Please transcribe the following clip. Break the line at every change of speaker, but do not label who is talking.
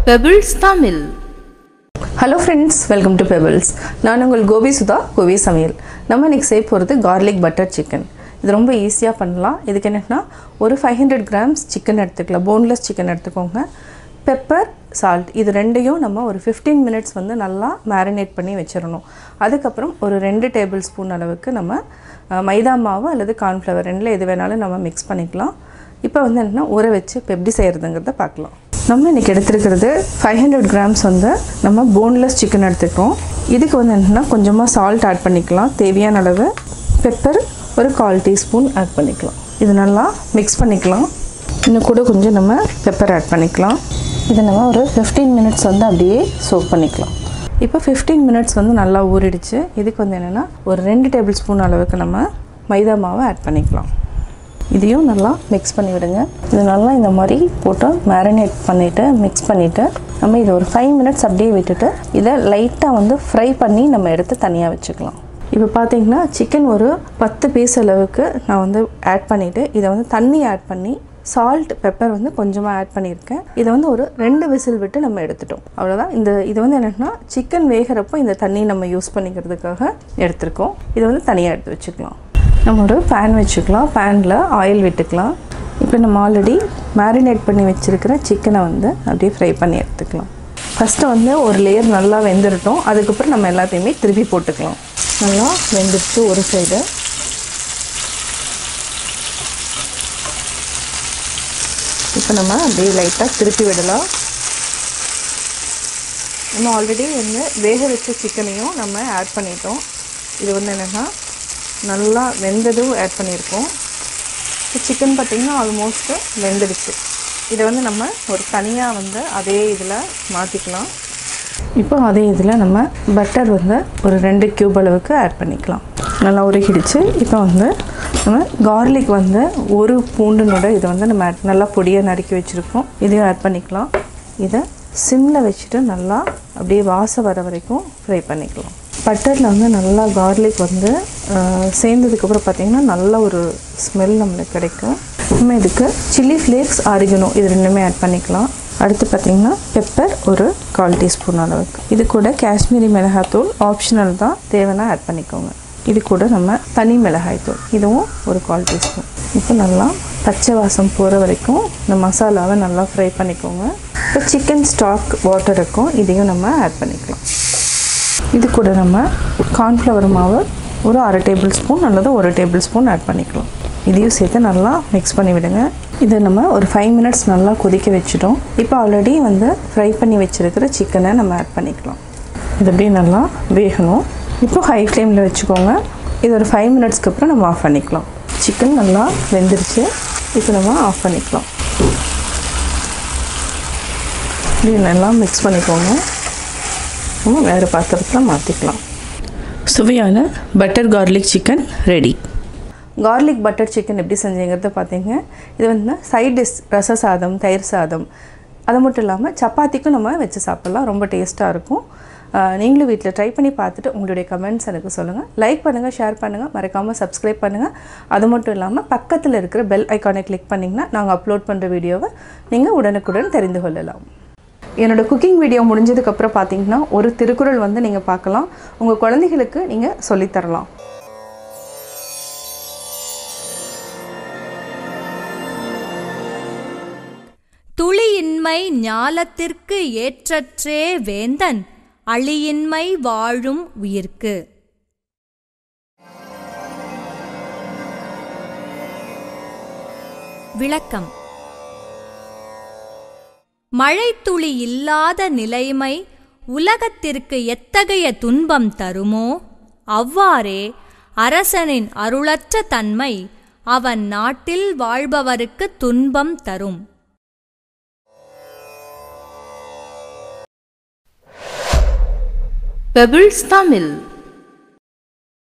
pebbles Tamil
hello friends welcome to Pebbles நான் உங்கள் கோபி சுதா கோபி சமையல் நம்ம இன்றைக்கி செய்ய போகிறது கார்லிக் பட்டர் சிக்கன் இது ரொம்ப ஈஸியாக பண்ணலாம் இதுக்கு என்னென்னா ஒரு ஃபைவ் ஹண்ட்ரட் கிராம்ஸ் சிக்கன் எடுத்துக்கலாம் போன்லெஸ் சிக்கன் எடுத்துக்கோங்க பெப்பர் சால்ட் இது ரெண்டையும் நம்ம ஒரு ஃபிஃப்டீன் மினிட்ஸ் வந்து நல்லா மேரினேட் பண்ணி வச்சிடணும் அதுக்கப்புறம் ஒரு ரெண்டு டேபிள் ஸ்பூன் அளவுக்கு நம்ம அஹ், மைதா மாவு அல்லது கார்ன்ஃப்ளவர் ரெண்டில் எது வேணாலும் நம்ம மிக்ஸ் பண்ணிக்கலாம் இப்போ வந்து என்னென்னா ஊற வச்சு இப்போ எப்படி செய்கிறதுங்கிறத பார்க்கலாம் நம்ம இன்றைக்கி எடுத்துருக்கிறது ஃபைவ் ஹண்ட்ரட் கிராம்ஸ் வந்து நம்ம போன்லெஸ் சிக்கன் எடுத்துக்கிறோம் இதுக்கு வந்து என்னென்னா கொஞ்சமாக சால்ட் ஆட் பண்ணிக்கலாம் தேவையான அளவு பெப்பர் ஒரு கால் டீஸ்பூன் ஆட் பண்ணிக்கலாம் இது நல்லா மிக்ஸ் பண்ணிக்கலாம் இன்னும் கூட கொஞ்சம் நம்ம பெப்பர் ஆட் பண்ணிக்கலாம் இதை நம்ம ஒரு ஃபிஃப்டீன் மினிட்ஸ் வந்து அப்படியே சோக் பண்ணிக்கலாம் இப்போ ஃபிஃப்டீன் மினிட்ஸ் வந்து நல்லா ஊறிடுச்சு இதுக்கு வந்து என்னென்னா ஒரு ரெண்டு டேபிள் ஸ்பூன் அளவுக்கு நம்ம மைதா மாவை ஆட் பண்ணிக்கலாம் இதையும் நல்லா மிக்ஸ் பண்ணி விடுங்க இது நல்லா இந்த மாதிரி போட்டு மேரினேட் பண்ணிவிட்டு மிக்ஸ் பண்ணிவிட்டு நம்ம இதை ஒரு ஃபைவ் மினிட்ஸ் அப்படியே விட்டுட்டு இதை லைட்டாக வந்து ஃப்ரை பண்ணி நம்ம எடுத்து தனியாக வச்சுக்கலாம் இப்போ பார்த்தீங்கன்னா சிக்கன் ஒரு பத்து பீஸ் அளவுக்கு நான் வந்து ஆட் பண்ணிவிட்டு இதை வந்து தண்ணி ஆட் பண்ணி சால்ட் பெப்பர் வந்து கொஞ்சமாக ஆட் பண்ணியிருக்கேன் இதை வந்து ஒரு ரெண்டு விசில் விட்டு நம்ம எடுத்துட்டோம் அவ்வளோதான் இந்த இது வந்து என்னென்னா சிக்கன் வேகிறப்போ இந்த தண்ணி நம்ம யூஸ் பண்ணிக்கிறதுக்காக எடுத்திருக்கோம் இதை வந்து தனியாக எடுத்து வச்சுக்கலாம் நம்ம ஒரு பேன் வச்சுக்கலாம் பேனில் ஆயில் விட்டுக்கலாம் இப்போ நம்ம ஆல்ரெடி மேரினேட் பண்ணி வச்சுருக்கிற சிக்கனை வந்து அப்படியே ஃப்ரை பண்ணி எடுத்துக்கலாம் ஃபஸ்ட்டு வந்து ஒரு லேயர் நல்லா வெந்துடட்டும் அதுக்கப்புறம் நம்ம எல்லாத்தையுமே திருப்பி போட்டுக்கலாம் நல்லா வெந்துடுச்சு ஒரு சைடு இப்போ நம்ம அப்படியே லைட்டாக திருப்பி விடலாம் நம்ம ஆல்ரெடி வந்து வேக வச்ச சிக்கனையும் நம்ம ஆட் பண்ணிட்டோம் இது வந்து என்னென்னா நல்லா வெந்ததும் ஆட் பண்ணியிருக்கோம் இப்போ சிக்கன் பார்த்திங்கன்னா ஆல்மோஸ்ட்டு வெந்துடுச்சு இதை வந்து நம்ம ஒரு தனியாக வந்து அதே இதில் மாற்றிக்கலாம் இப்போ அதே இதில் நம்ம பட்டர் வந்து ஒரு ரெண்டு க்யூப் அளவுக்கு ஆட் பண்ணிக்கலாம் நல்லா உருகிடுச்சு இப்போ வந்து நம்ம கார்லிக் வந்து ஒரு பூண்டுனோட இதை வந்து நம்ம add- நல்லா பொடியாக நறுக்கி வச்சுருக்கோம் இதையும் ஆட் பண்ணிக்கலாம் இதை சிம்மில் வச்சுட்டு நல்லா அப்படியே வாசம் வர வரைக்கும் ஃப்ரை பண்ணிக்கலாம் பட்டரில் வந்து நல்லா கார்லிக் வந்து ஆஹ், சேர்ந்ததுக்கப்புறம் பார்த்திங்கன்னா நல்ல ஒரு ஸ்மெல் நம்மளுக்கு கிடைக்கும் நம்ம இதுக்கு சில்லி ஃப்ளேக்ஸ் ஆரிகணும் இது ரெண்டுமே ஆட் பண்ணிக்கலாம் அடுத்து பார்த்திங்கன்னா பெப்பர் ஒரு கால் டீஸ்பூன் அளவுக்கு இது கூட காஷ்மீரி மிளகாத்தூள் ஆப்ஷனல் தான் தேவைன்னா ஆட் பண்ணிக்கோங்க இது கூட நம்ம தனி மிளகாய் தூள் இதுவும் ஒரு கால் டீஸ்பூன் இப்போ நல்லா பச்சை வாசம் போகிற வரைக்கும் இந்த மசாலாவை நல்லா ஃப்ரை பண்ணிக்கோங்க இப்போ சிக்கன் ஸ்டாக் வாட்டர் இருக்கும் இதையும் நம்ம ஆட் பண்ணிக்கலாம் இது கூட நம்ம கார்ன்ஃப்ளவர் மாவு ஒரு அரை டேபிள் ஸ்பூன் அல்லது ஒரு டேபிள் ஸ்பூன் ஆட் பண்ணிக்கலாம் இதையும் சேர்த்து நல்லா மிக்ஸ் பண்ணி விடுங்க இதை நம்ம ஒரு ஃபைவ் மினிட்ஸ் நல்லா கொதிக்க வச்சுட்டோம் இப்போ ஆல்ரெடி வந்து ஃப்ரை பண்ணி வச்சுருக்கிற சிக்கனை நம்ம ஆட் பண்ணிக்கலாம் இது அப்படியே நல்லா வேகணும் இப்போ ஹை ஃப்ளேமில் வச்சுக்கோங்க இது ஒரு ஃபைவ் மினிட்ஸ்க்கு அப்புறம் நம்ம ஆஃப் பண்ணிக்கலாம் சிக்கன் நல்லா வெந்துருச்சு இப்போ நம்ம ஆஃப் பண்ணிக்கலாம் இப்படி நல்லா மிக்ஸ் பண்ணிக்கோங்க நம்ம வேறு பாத்திரத்தில் மாற்றிக்கலாம் சுவையான butter garlic chicken ready garlic butter chicken எப்படி செஞ்சீங்கிறத பார்த்தீங்க இது வந்து சைட் டிஷ் ரச சாதம் தயிர் சாதம் அது மட்டும் இல்லாமல் சப்பாத்திக்கும் நம்ம வச்சு சாப்பிட்லாம் ரொம்ப டேஸ்ட்டாக இருக்கும் ஆஹ் நீங்களும் வீட்டில் ட்ரை பண்ணி பார்த்துட்டு உங்களுடைய கமெண்ட்ஸ் எனக்கு சொல்லுங்கள் லைக் பண்ணுங்கள் ஷேர் பண்ணுங்கள் மறக்காமல் சப்ஸ்கிரைப் பண்ணுங்கள் அது மட்டும் இல்லாமல் பக்கத்தில் இருக்கிற பெல் ஐக்கானை கிளிக் பண்ணிங்கன்னா நாங்கள் அப்லோட் பண்ணுற வீடியோவை நீங்கள் உடனுக்குடன் தெரிந்து கொள்ளலாம் என்னோட குக்கிங் வீடியோ முடிஞ்சதுக்கப்புறம் பார்த்தீங்கன்னா ஒரு திருக்குறள் வந்து நீங்கள் பார்க்கலாம் உங்கள் குழந்தைகளுக்கு நீங்கள் சொல்லித்தரலாம்
துளியின்மை ஞாலத்திற்கு ஏற்றற்றே வேந்தன் அழியின்மை வாழும் உயிர்க்கு விளக்கம் மழைத்துளி இல்லாத நிலைமை உலகத்திற்கு எத்தகைய துன்பம் தருமோ அவ்வாறே அரசனின் அருளற்ற தன்மை அவன் நாட்டில் வாழ்பவருக்கு துன்பம் தரும்
பெபிள்ஸ் தமிழ்